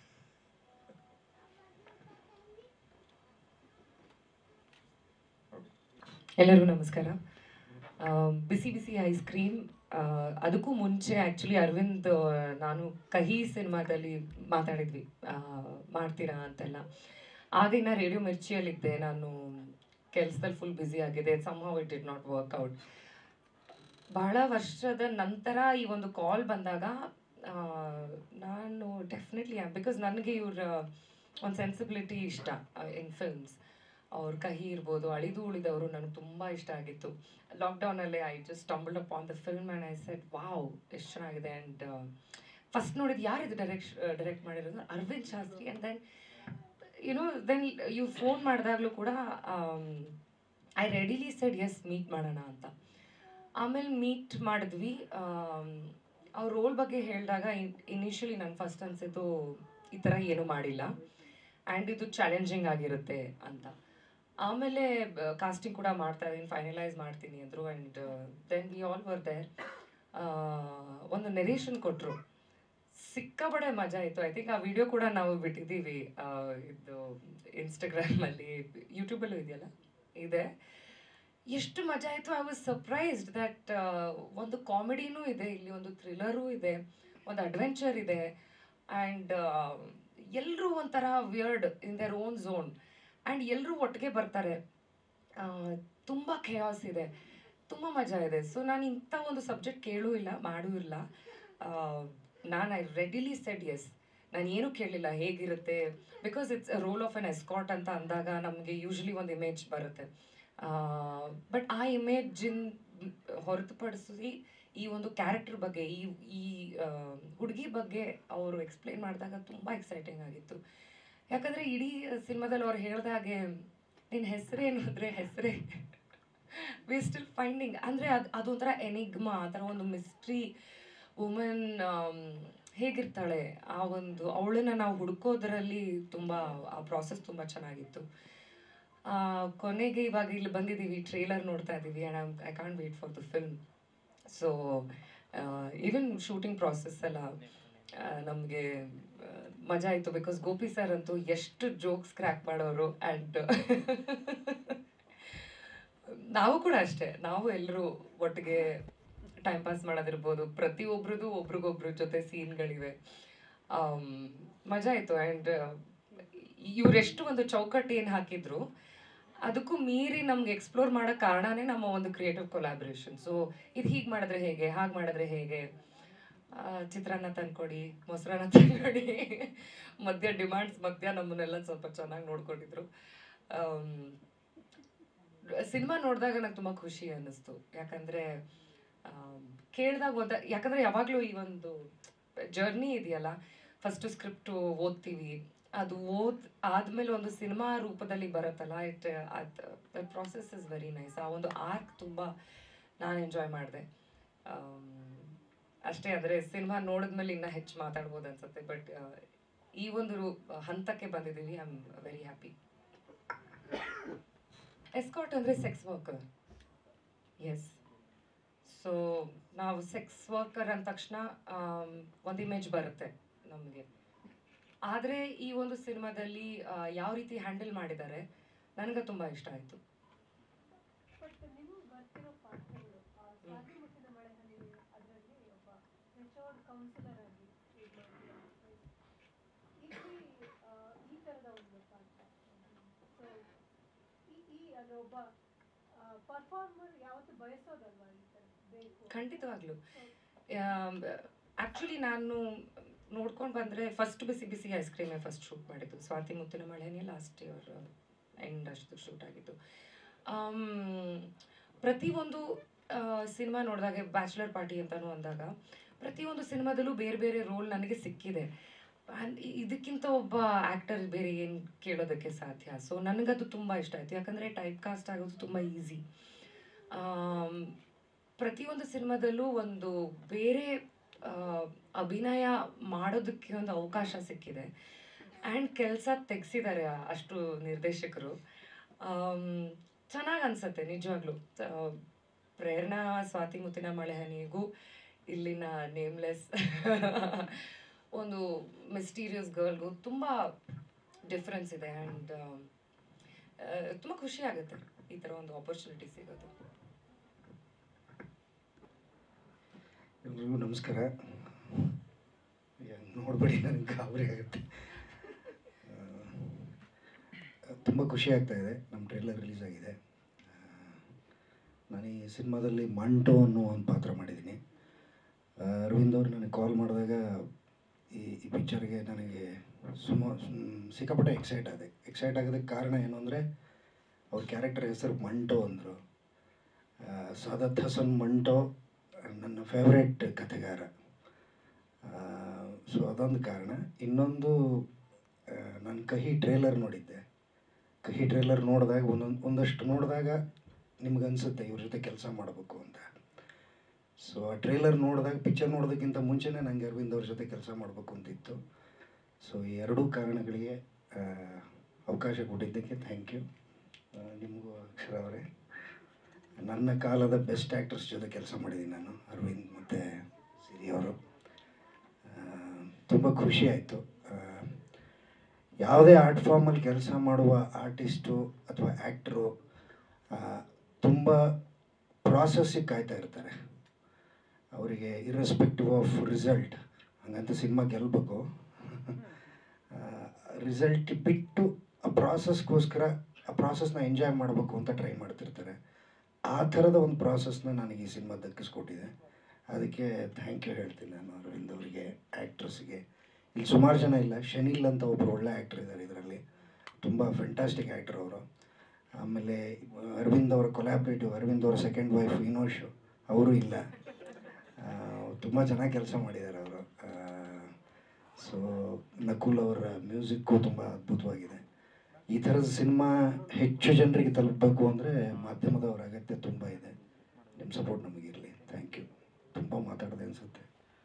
ಎಲ್ಲರಿಗೂ ನಮಸ್ಕಾರ ಆ, ಬಿಸಿ ಬಿಸಿ ಐಸ್ ಕ್ರೀಮ್ ಅದಕ್ಕೂ ಮುಂಚೆ ಆ್ಯಕ್ಚುಲಿ ಅರವಿಂದ್ ಆ, ನಾನು ಕಹಿ ಸಿನಿಮಾದಲ್ಲಿ ಮಾತಾಡಿದ್ವಿ ಆ, ಮಾಡ್ತೀರಾ ಅಂತೆಲ್ಲ ಆಗಿನ ರೇಡಿಯೋ ಮಿರ್ಚಿಯಲ್ಲಿದ್ದೆ ನಾನು ಕೆಲಸದಲ್ಲಿ ಫುಲ್ ಬ್ಯುಸಿ ಆಗಿದೆ somehow it did not work out ಬಹಳ ವರ್ಷದ ನಂತರ ಈ ಒಂದು ಕಾಲ್ ಬಂದಾಗ ನಾನು ಡೆಫಿನೆಟ್ಲಿ ಬಿಕಾಸ್ ನನಗೆ ಇವ್ರ ಒಂದು ಸೆನ್ಸಿಬಿಲಿಟಿ ಇಷ್ಟ ಇನ್ ಫಿಲ್ಮ್ಸ್ ಅವ್ರ ಕಹಿ ಇರ್ಬೋದು ಅಳಿದು ಉಳಿದವರು ನನಗೆ ತುಂಬ ಇಷ್ಟ ಆಗಿತ್ತು ಲಾಕ್ಡೌನಲ್ಲಿ I just tumbled up on the film and I said wow ಎಷ್ಟು ಚೆನ್ನಾಗಿದೆ ಆ್ಯಂಡ್ ಫಸ್ಟ್ ನೋಡಿದ ಯಾರಿದು ಡೈರೆಕ್ಟ್ ಡೈರೆಕ್ಟ್ ಮಾಡಿರೋದು Aravind Shastri and then you know then even phone ಮಾಡಿದಾಗಲೂ ಕೂಡ I readily said yes meet ಮಾಡೋಣ ಅಂತ ಆಮೇಲೆ ಮೀಟ್ ಮಾಡಿದ್ವಿ ಅವ್ರ ರೋಲ್ ಬಗ್ಗೆ ಹೇಳಿದಾಗ ಇನಿಷಿಯಲಿ ನಂಗೆ ಫಸ್ಟ್ ಅನ್ಸಿದ್ದು ಈ ಥರ ಏನೂ ಮಾಡಿಲ್ಲ ಆ್ಯಂಡ್ ಇದು ಚಾಲೆಂಜಿಂಗ್ ಆಗಿರುತ್ತೆ ಅಂತ ಆಮೇಲೆ ಕಾಸ್ಟಿಂಗ್ ಕೂಡ ಮಾಡ್ತಾ ಇದ್ದೀನಿ ಫೈನಲೈಸ್ ಮಾಡ್ತೀನಿ ಅಂದರು and then we all were there ಒಂದು ನೆರೇಷನ್ ಕೊಟ್ಟರು ಸಿಕ್ಕಾಬಡೆ ಮಜಾ ಇತ್ತು ಐ ಥಿಂಕ್ ಆ ವಿಡಿಯೋ ಕೂಡ ನಾವು ಬಿಟ್ಟಿದ್ದೀವಿ ಆ, ಇದು ಇನ್ಸ್ಟಾಗ್ರಾಮಲ್ಲಿ ಯೂಟ್ಯೂಬಲ್ಲೂ ಇದೆಯಲ್ಲ ಇದೆ ಎಷ್ಟು ಮಜಾ ಆಯಿತು ಐ ವಾಸ್ ಸರ್ಪ್ರೈಸ್ಡ್ ದಟ್ ಒಂದು ಕಾಮಿಡಿನೂ ಇದೆ ಇಲ್ಲಿ ಒಂದು ಥ್ರಿಲ್ಲರೂ ಇದೆ ಒಂದು ಅಡ್ವೆಂಚರ್ ಇದೆ ಆ್ಯಂಡ್ ಎಲ್ಲರೂ ಒಂಥರ weird in their own zone and ಎಲ್ಲರೂ ಒಟ್ಟಿಗೆ ಬರ್ತಾರೆ ತುಂಬ ಖೇಯಾಸ್ ಇದೆ ತುಂಬ ಮಜಾ ಇದೆ ಸೊ ನಾನು ಇಂಥ ಒಂದು ಸಬ್ಜೆಕ್ಟ್ ಕೇಳೂ ಇಲ್ಲ ಮಾಡೂ ಇಲ್ಲ ನಾನು ಐ ರೆಡಿಲಿ ಸೆಡ್ ಎಸ್ ನಾನು ಏನೂ ಕೇಳಲಿಲ್ಲ ಹೇಗಿರುತ್ತೆ because it's role of an escort ಅಂತ ಅಂದಾಗ ನಮಗೆ ಯೂಶ್ವಲಿ ಒಂದು ಇಮೇಜ್ ಬರುತ್ತೆ ಬಟ್ ಆ ಇಮೇಜಿನ್ ಹೊರತುಪಡಿಸಿ ಈ ಒಂದು ಕ್ಯಾರೆಕ್ಟರ್ ಬಗ್ಗೆ ಈ ಈ ಹುಡುಗಿ ಬಗ್ಗೆ ಅವರು ಎಕ್ಸ್ಪ್ಲೈನ್ ಮಾಡಿದಾಗ ತುಂಬ ಎಕ್ಸೈಟಿಂಗ್ ಆಗಿತ್ತು ಯಾಕಂದರೆ ಇಡೀ ಸಿನಿಮಾದಲ್ಲಿ ಅವ್ರು ಹೇಳ್ದ ಹಾಗೆ ನಿನ್ನ ಹೆಸರೇನು ಅಂದರೆ ಹೆಸರೇ ವಿ ಸ್ಟಿಲ್ ಫೈಂಡಿಂಗ್ ಅಂದರೆ ಅದು ಅದೊಂಥರ ಎನಿಗ್ಮಾ ಆ ಥರ ಒಂದು ಮಿಸ್ಟ್ರಿ ವುಮೆನ್ ಹೇಗಿರ್ತಾಳೆ ಆ ಒಂದು ಅವಳನ್ನ ನಾವು ಹುಡುಕೋದ್ರಲ್ಲಿ ತುಂಬ ಆ ಪ್ರಾಸೆಸ್ ತುಂಬ ಚೆನ್ನಾಗಿತ್ತು ಆ, ಕೊನೆಗೆ ಇವಾಗ ಇಲ್ಲಿ ಬಂದಿದ್ದೀವಿ ಟ್ರೇಲರ್ ನೋಡ್ತಾ ಇದ್ದೀವಿ and I can't wait for the film so even shooting process ಎಲ್ಲ ನಮಗೆ ಮಜಾ ಆಯಿತು ಬಿಕಾಸ್ ಗೋಪಿ ಸರ್ ಅಂತೂ ಎಷ್ಟು ಜೋಕ್ಸ್ ಕ್ರ್ಯಾಕ್ ಮಾಡೋರು ಆ್ಯಂಡ್ ನಾವು ಕೂಡ ಅಷ್ಟೇ ನಾವು ಎಲ್ಲರೂ ಒಟ್ಟಿಗೆ ಟೈಮ್ ಪಾಸ್ ಮಾಡೋದಿರ್ಬೋದು ಪ್ರತಿಯೊಬ್ರದ್ದು ಒಬ್ರಿಗೊಬ್ರ ಜೊತೆ ಸೀನ್ಗಳಿವೆ ಮಜಾ ಆಯಿತು ಆ್ಯಂಡ್ ಇವರೆಷ್ಟು ಒಂದು ಚೌಕಟ್ಟು ಏನು ಹಾಕಿದ್ರು ಅದಕ್ಕೂ ಮೀರಿ ನಮ್ಗೆ ಎಕ್ಸ್ಪ್ಲೋರ್ ಮಾಡೋ ಕಾರಣನೇ ನಮ್ಮ ಒಂದು ಕ್ರಿಯೇಟಿವ್ ಕೊಲಾಬ್ರೇಷನ್ ಸೊ ಇದು ಹೀಗೆ ಮಾಡಿದ್ರೆ ಹೇಗೆ ಹಾಗೆ ಮಾಡಿದ್ರೆ ಹೇಗೆ ಆ, ಚಿತ್ರಾನ್ನ ತಂದ್ಕೊಡಿ ಮೊಸರನ್ನ ತಂದ್ಕೊಡಿ ಮಧ್ಯ ಡಿಮಾಂಡ್ಸ್ ಮಧ್ಯ ನಮ್ಮನ್ನೆಲ್ಲ ಸ್ವಲ್ಪ ಚೆನ್ನಾಗಿ ನೋಡ್ಕೊಂಡಿದ್ರು ಸಿನಿಮಾ ನೋಡಿದಾಗ ನಂಗೆ ತುಂಬ ಖುಷಿ ಅನ್ನಿಸ್ತು ಯಾಕಂದರೆ ಕೇಳಿದಾಗ ಓದ ಯಾಕಂದರೆ ಯಾವಾಗಲೂ ಈ ಒಂದು ಜರ್ನಿ ಇದೆಯಲ್ಲ ಫಸ್ಟು ಸ್ಕ್ರಿಪ್ಟು ಓದ್ತೀವಿ ಅದು ಓದ್ ಆದಮೇಲೆ ಒಂದು ಸಿನಿಮಾ ರೂಪದಲ್ಲಿ ಬರುತ್ತಲ್ಲ ಇಟ್ ಅದು ಪ್ರಾಸೆಸ್ ಇಸ್ ವೆರಿ ನೈಸ್ ಆ ಒಂದು ಆರ್ಕ್ ತುಂಬ ನಾನು ಎಂಜಾಯ್ ಮಾಡಿದೆ ಅಷ್ಟೇ ಅಂದರೆ ಸಿನಿಮಾ ನೋಡಿದ್ಮೇಲೆ ಇನ್ನೂ ಹೆಚ್ಚು ಮಾತಾಡ್ಬೋದು ಅನ್ಸುತ್ತೆ ಬಟ್ ಈ ಒಂದು ರೂ- ಹಂತಕ್ಕೆ ಬಂದಿದ್ದೀವಿ I am very happy escort ಅಂದರೆ ಸೆಕ್ಸ್ ವರ್ಕರ್ ಎಸ್ ಸೊ ನಾವು ಸೆಕ್ಸ್ ವರ್ಕರ್ ಅಂದ ತಕ್ಷಣ ಆಮ್, ಒಂದು ಇಮೇಜ್ ಬರುತ್ತೆ ನಮಗೆ ಆದರೆ ಈ ಒಂದು ಸಿನಿಮಾದಲ್ಲಿ ಆ, ಯಾವ ರೀತಿ ಹ್ಯಾಂಡಲ್ ಮಾಡಿದ್ದಾರೆ ನನಗೆ ತುಂಬ ಇಷ್ಟ ಆಯಿತು ಬಟ್ ನಿಮಗೆ ಬರ್ತಿರೋ ಪಾತ್ರಗಳು ಆ ಸ್ವಾತಿ ಮುಟ್ಟಿನ ಮಳೆ ಹನಿ ಅದರಲ್ಲಿ ಒಬ್ಬ ಮೆಚೋರ್ಡ್ ಕೌನ್ಸಿಲರ್ ಆಗಿ ಇದು ಮಾಡ್ತೀರಾ ಇಲ್ಲಿ ಆ, ಈ ಥರದ ಒಂದು ಪಾತ್ರ ಸೊ ಈ ಈ ಅದು ಒಬ್ಬ ಪರ್ಫಾರ್ಮರ್ ಯಾವತ್ತು ಬಯಸೋದಲ್ವಾ ಈ ಥರ ಬೇಕು ಖಂಡಿತವಾಗ್ಲೂ ಆ್ಯಕ್ಚುಲಿ ನಾನು ನೋಡ್ಕೊಂಡು ಬಂದರೆ ಫಸ್ಟ್ ಬಿಸಿ ಬಿಸಿ ಐಸ್ ಕ್ರೀಮೇ ಫಸ್ಟ್ ಶೂಟ್ ಮಾಡಿದ್ದು ಸ್ವಾತಿ ಮುತ್ತಿನ ಮಳೆನೇ ಲಾಸ್ಟ್ ಇಯರ್ ಎಂಡ್ ಅಷ್ಟು ಶೂಟ್ ಆಗಿದ್ದು ಆಮ್, ಪ್ರತಿಯೊಂದು ಸಿನಿಮಾ ನೋಡಿದಾಗ ಬ್ಯಾಚುಲರ್ ಪಾರ್ಟಿ ಅಂತಲೂ ಅಂದಾಗ ಪ್ರತಿಯೊಂದು ಸಿನಿಮಾದಲ್ಲೂ ಬೇರೆ ಬೇರೆ ರೋಲ್ ನನಗೆ ಸಿಕ್ಕಿದೆ And ಇ- ಇದಕ್ಕಿಂತ ಒಬ್ಬ ಆ್ಯಕ್ಟರ್ ಬೇರೆ ಏನು ಕೇಳೋದಕ್ಕೆ ಸಾಧ್ಯ ಸೊ ನನಗದು ತುಂಬ ಇಷ್ಟ ಆಯಿತು ಯಾಕಂದರೆ ಟೈಪ್ ಕಾಸ್ಟ್ ಆಗೋದು ತುಂಬ ಈಸಿ ಪ್ರತಿಯೊಂದು ಸಿನಿಮಾದಲ್ಲೂ ಒಂದು ಬೇರೆ ಆ, ಅಭಿನಯ ಮಾಡೋದಕ್ಕೆ ಒಂದು ಅವಕಾಶ ಸಿಕ್ಕಿದೆ ಆ್ಯಂಡ್ ಕೆಲಸ ತೆಗ್ಸಿದ್ದಾರೆ ಅಷ್ಟು ನಿರ್ದೇಶಕರು ಚೆನ್ನಾಗಿ ಅನ್ಸತ್ತೆ ನಿಜವಾಗ್ಲೂ ಆ, ಪ್ರೇರಣಾ ಸ್ವಾತಿ ಮುತ್ತಿನ ಮಳೆ ಹನಿಗೂ ಇಲ್ಲಿನ ನೇಮ್ಲೆಸ್ ಒಂದು ಮಿಸ್ಟೀರಿಯಸ್ ಗರ್ಲ್ಗೂ ತುಂಬ ಡಿಫ್ರೆನ್ಸ್ ಇದೆ ಆ್ಯಂಡ್ ತುಂಬ ಖುಷಿ ಆಗುತ್ತೆ ಈ ಥರ ಒಂದು ಆಪರ್ಚುನಿಟಿ ಸಿಗೋದು ಎಲ್ರಿಗೂ ನಮಸ್ಕಾರ ನೋಡಬೇಡಿ ನನಗೆ ಗಾಬರಿ ಆಗುತ್ತೆ ತುಂಬ ಖುಷಿ ಆಗ್ತಾ ಇದೆ ನಮ್ಮ ಟ್ರೇಲರ್ ರಿಲೀಸ್ ಆಗಿದೆ ಆ, ನಾನು ಈ ಸಿನಿಮಾದಲ್ಲಿ ಮಂಟೋ ಅನ್ನೋ ಒಂದು ಪಾತ್ರ ಮಾಡಿದ್ದೀನಿ ಆ, ಅರವಿಂದ್ ಅವ್ರು ನನಗೆ ಕಾಲ್ ಮಾಡಿದಾಗ ಈ ಈ ಪಿಕ್ಚರ್ಗೆ ನನಗೆ ಸುಮ ಸುಮ್- ಸಿಕ್ಕಾಪಟ್ಟೆ ಎಕ್ಸೈಟ್ ಆದೆ ಎಕ್ಸೈಟ್ ಆಗೋದಕ್ಕೆ ಕಾರಣ ಏನು ಅಂದರೆ ಅವ್ರ ಕ್ಯಾರೆಕ್ಟರ್ ಹೆಸರು ಮಂಟೋ ಅಂದರು ಸಾದತ್ ಹಸನ್ ಮಂಟೋ ನನ್ನ ಫೇವ್ರೆಟ್ ಕಥೆಗಾರ ಸೊ ಅದೊಂದು ಕಾರಣ ಇನ್ನೊಂದು ನಾನು ಕಹಿ ಟ್ರೇಲರ್ ನೋಡಿದ್ದೆ ಕಹಿ ಟ್ರೇಲರ್ ನೋಡಿದಾಗ ಒಂದೊಂದು ಒಂದಷ್ಟು ನೋಡಿದಾಗ ನಿಮ್ಗನ್ಸುತ್ತೆ ಇವ್ರ ಜೊತೆ ಕೆಲಸ ಮಾಡಬೇಕು ಅಂತ ಸೊ ಆ ಟ್ರೇಲರ್ ನೋಡಿದಾಗ ಪಿಕ್ಚರ್ ನೋಡೋದಕ್ಕಿಂತ ಮುಂಚೆನೇ ನನಗೆ ಅರವಿಂದ್ ಅವ್ರ ಜೊತೆ ಕೆಲಸ ಮಾಡಬೇಕು ಅಂತಿತ್ತು ಸೊ ಈ ಎರಡೂ ಕಾರಣಗಳಿಗೆ ಆ, ಅವಕಾಶ ಕೊಟ್ಟಿದ್ದಕ್ಕೆ ಥ್ಯಾಂಕ್ ಯು ನಿಮಗೂ ಅಕ್ಷರ ಅವರೇ ನನ್ನ ಕಾಲದ ಬೆಸ್ಟ್ ಆ್ಯಕ್ಟರ್ಸ್ ಜೊತೆ ಕೆಲಸ ಮಾಡಿದ್ದೀನಿ ನಾನು ಅರವಿಂದ್ ಮತ್ತು ಸಿರಿ ಅವರು ತುಂಬ ಖುಷಿ ಆಯಿತು ಯಾವುದೇ ಆರ್ಟ್ ಫಾರ್ಮಲ್ಲಿ ಕೆಲಸ ಮಾಡುವ ಆರ್ಟಿಸ್ಟು ಅಥವಾ ಆ್ಯಕ್ಟ್ರು ತುಂಬ ಪ್ರಾಸೆಸ್ಸಿಗೆ ಕಾಯ್ತಾ ಇರ್ತಾರೆ ಅವರಿಗೆ ಇರ್ರೆಸ್ಪೆಕ್ಟಿವ್ ಆಫ್ ರಿಸಲ್ಟ್ ಹಂಗಂತ ಸಿನಿಮಾ ಗೆಲ್ಲಬೇಕು ರಿಸಲ್ಟ್ ಬಿಟ್ಟು ಆ ಪ್ರಾಸೆಸ್ಗೋಸ್ಕರ ಆ ಪ್ರಾಸೆಸ್ನ ಎಂಜಾಯ್ ಮಾಡಬೇಕು ಅಂತ ಟ್ರೈ ಮಾಡ್ತಿರ್ತಾರೆ ಆ ಥರದ ಒಂದು ಪ್ರಾಸೆಸ್ನ ನನಗೆ ಈ ಸಿನಿಮಾ ದಕ್ಕಿಸ್ಕೊಟ್ಟಿದೆ ಅದಕ್ಕೆ ಥ್ಯಾಂಕ್ ಯು ಹೇಳ್ತೀನಿ ನಾನು ಅರವಿಂದ್ ಅವರಿಗೆ ಆ್ಯಕ್ಟ್ರಸ್ಗೆ ಇಲ್ಲಿ ಸುಮಾರು ಜನ ಇಲ್ಲ ಶನಿಲ್ ಅಂತ ಒಬ್ಬರು ಒಳ್ಳೆ ಆ್ಯಕ್ಟರ್ ಇದ್ದಾರೆ ಇದರಲ್ಲಿ ತುಂಬ ಫೆಂಟಾಸ್ಟಿಕ್ ಆ್ಯಕ್ಟರ್ ಅವರು ಆಮೇಲೆ ಅರವಿಂದ್ ಅವರ ಕೊಲ್ಯಾಬ್ರೇಟಿವ್ ಅರವಿಂದ್ ಅವರ ಸೆಕೆಂಡ್ ವೈಫ್ ವಿನೋಶ್ ಅವರು ಇಲ್ಲ ತುಂಬ ಚೆನ್ನಾಗಿ ಕೆಲಸ ಮಾಡಿದ್ದಾರೆ ಅವರು ಸೊ ನಕುಲ್ ಅವರ ಮ್ಯೂಸಿಕ್ಕು ತುಂಬ ಅದ್ಭುತವಾಗಿದೆ ಈ ಥರದ ಸಿನಿಮಾ ಹೆಚ್ಚು ಜನರಿಗೆ ತಲುಪಬೇಕು ಅಂದರೆ ಮಾಧ್ಯಮದವರ ಅಗತ್ಯ ತುಂಬ ಇದೆ ನಿಮ್ಮ ಸಪೋರ್ಟ್ ನಮಗಿರಲಿ ಥ್ಯಾಂಕ್ ಯು ತುಂಬ ಮಾತಾಡಿದೆ ಅನಿಸುತ್ತೆ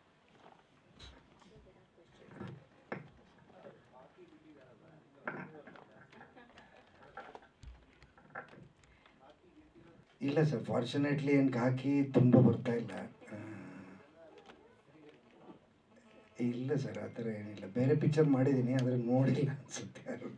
ಇಲ್ಲ ಸರ್ ಫಾರ್ಚುನೇಟ್ಲಿ ಏನು ಹಾಕಿ ತುಂಬ ಬರ್ತಾ ಇಲ್ಲ ಆ, ಇಲ್ಲ ಸರ್ ಆ ಥರ ಏನಿಲ್ಲ ಬೇರೆ ಪಿಕ್ಚರ್ ಮಾಡಿದ್ದೀನಿ ಆದರೆ ನೋಡಿಲ್ಲ ಅನ್ಸುತ್ತೆ ಯಾರು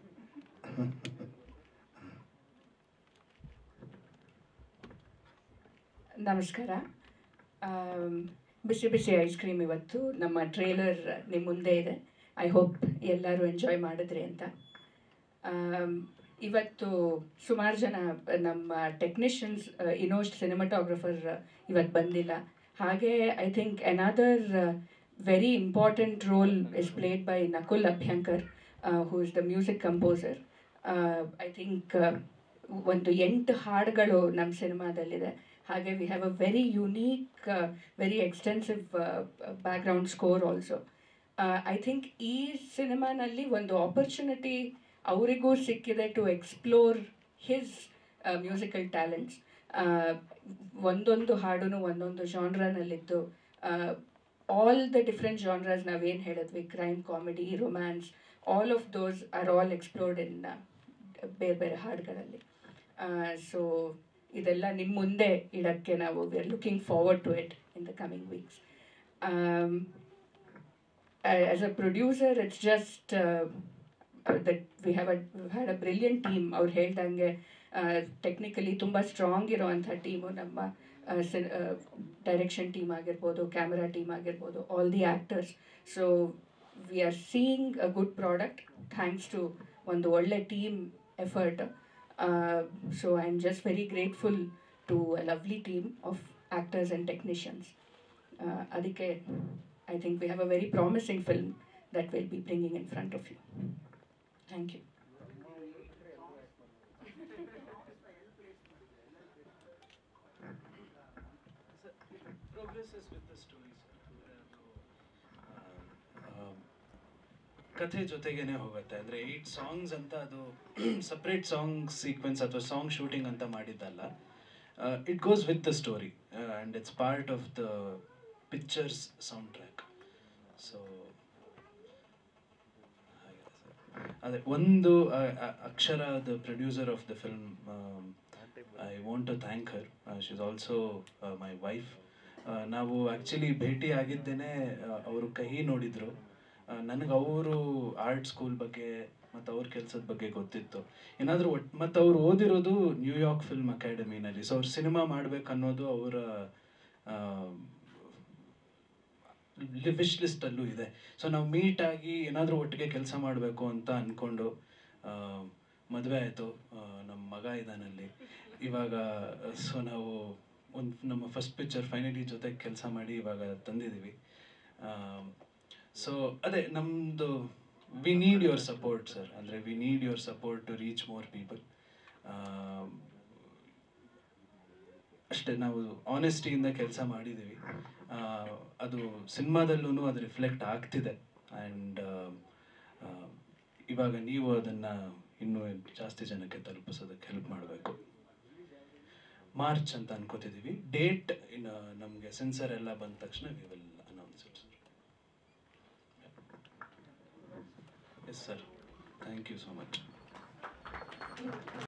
ನಮಸ್ಕಾರ ಆಮ್, ಬಿಸಿ ಬಿಸಿ ಐಸ್ ಕ್ರೀಮ್ ಇವತ್ತು ನಮ್ಮ ಟ್ರೇಲರ್ ನಿಮ್ಮ ಮುಂದೆ ಇದೆ ಐ ಹೋಪ್ ಎಲ್ಲರೂ ಎಂಜಾಯ್ ಮಾಡಿದ್ರಿ ಅಂತ ಆಮ್, ಇವತ್ತು ಸುಮಾರು ಜನ ನಮ್ಮ ಟೆಕ್ನಿಷಿಯನ್ಸ್ ಇನೋಸ್ಟ್ ಸಿನಿಮಾಟೋಗ್ರಫರ್ ಇವತ್ತು ಬಂದಿಲ್ಲ ಹಾಗೆ I think another very important role is played by Nakul Abhyankar who is the music composer I think ಒಂದು ಎಂಟು ಹಾಡುಗಳು ನಮ್ಮ ಸಿನಿಮಾದಲ್ಲಿದೆ ಹಾಗೆ we have a very unique very extensive background score also I think ಈ ಸಿನಿಮಾನಲ್ಲಿ ಒಂದು ಆಪರ್ಚುನಿಟಿ ಅವರಿಗೂ ಸಿಕ್ಕಿದೆ to explore his musical talents ಒಂದೊಂದು ಹಾಡು ಒಂದೊಂದು ಜಾನ್ರನಲ್ಲಿದ್ದು ಆಲ್ ದ ಡಿಫ್ರೆಂಟ್ ಜಾನ್ರಸ್ ನಾವೇನು ಹೇಳಿದ್ವಿ crime comedy romance all of those are all explored ಇನ್ ಬೇರೆ ಬೇರೆ ಹಾಡುಗಳಲ್ಲಿ ಸೊ ಇದೆಲ್ಲ ನಿಮ್ಮ ಮುಂದೆ ಇಡಕ್ಕೆ ನಾವು we are looking forward to it in the coming weeks as a producer it's just that we have had a brilliant team ಅವ್ರು ಹೇಳ್ದಂಗೆ ಟೆಕ್ನಿಕಲಿ ತುಂಬ ಸ್ಟ್ರಾಂಗ್ ಇರೋವಂಥ ಟೀಮು ನಮ್ಮ ಡೈರೆಕ್ಷನ್ ಟೀಮ್ ಆಗಿರ್ಬೋದು ಕ್ಯಾಮ್ರಾ ಟೀಮ್ ಆಗಿರ್ಬೋದು all the actors so we are seeing a good product thanks to ಒಂದು ಒಳ್ಳೆ team effort so I am just very grateful to a lovely team of actors and technicians ಅದಕ್ಕೆ I think we have a very promising film that will be bringing in front of you thank you progresses with the story, sir. ಆ, ಕಥೆ ಜೊತೆಗೇನೆ ಹೋಗುತ್ತೆ ಅಂದರೆ eight songs ಅಂತ ಅದು separate song sequence ಅಥವಾ song shooting ಅಂತ ಮಾಡಿದ್ದಲ್ಲ it goes with the story and it's part of the picture's soundtrack so ಅದೇ ಒಂದು ಆ, ಆ, Akshara the producer of the film I want to thank her she is also my wife ನಾವು actually ಭೇಟಿ ಆಗಿದ್ದೇನೆ ಅವರು ಕಹಿ ನೋಡಿದರು ನನಗೆ ಅವರು ಆರ್ಟ್ ಸ್ಕೂಲ್ ಬಗ್ಗೆ ಮತ್ತು ಅವ್ರ ಕೆಲಸದ ಬಗ್ಗೆ ಗೊತ್ತಿತ್ತು ಏನಾದರೂ ಒಟ್ಟು ಮತ್ತು ಅವ್ರು ಓದಿರೋದು ನ್ಯೂಯಾರ್ಕ್ ಫಿಲ್ಮ್ ಅಕಾಡೆಮಿನಲ್ಲಿ ಸೊ ಅವ್ರು ಸಿನಿಮಾ ಮಾಡ್ಬೇಕು ಅನ್ನೋದು ಅವರ ವಿಶ್ ಲಿಸ್ಟಲ್ಲೂ ಇದೆ ಸೊ ನಾವು ಮೀಟ್ ಆಗಿ ಏನಾದರೂ ಒಟ್ಟಿಗೆ ಕೆಲಸ ಮಾಡಬೇಕು ಅಂತ ಅಂದ್ಕೊಂಡು ಮದುವೆ ಆಯಿತು ನಮ್ಮ ಮಗ ಇದ್ದಾನಲ್ಲಿ ಇವಾಗ ಸೊ ನಾವು ಒಂದು ನಮ್ಮ ಫಸ್ಟ್ ಪಿಕ್ಚರ್ ಫೈನಲಿ ಜೊತೆ ಕೆಲಸ ಮಾಡಿ ಇವಾಗ ತಂದಿದ್ದೀವಿ ಸೊ ಅದೇ ನಮ್ಮದು we need your support sir ಅಂದರೆ we need your support to reach more people ಅಷ್ಟೇ ನಾವು ಆನೆಸ್ಟಿಯಿಂದ ಕೆಲಸ ಮಾಡಿದ್ದೀವಿ ಆ, ಅದು ಸಿನಿಮಾದಲ್ಲೂ ಅದು ರಿಫ್ಲೆಕ್ಟ್ ಆಗ್ತಿದೆ ಆ್ಯಂಡ್ ಇವಾಗ ನೀವು ಅದನ್ನು ಇನ್ನೂ ಜಾಸ್ತಿ ಜನಕ್ಕೆ ತಲುಪಿಸೋದಕ್ಕೆ ಹೆಲ್ಪ್ ಮಾಡಬೇಕು ಮಾರ್ಚ್ ಅಂತ ಅನ್ಕೋತಿದ್ದೀವಿ ಡೇಟ್ ಇನ್ನು ನಮಗೆ ಸೆನ್ಸರ್ ಎಲ್ಲ ಬಂದ ತಕ್ಷಣ we will announce it sir yes sir thank you so much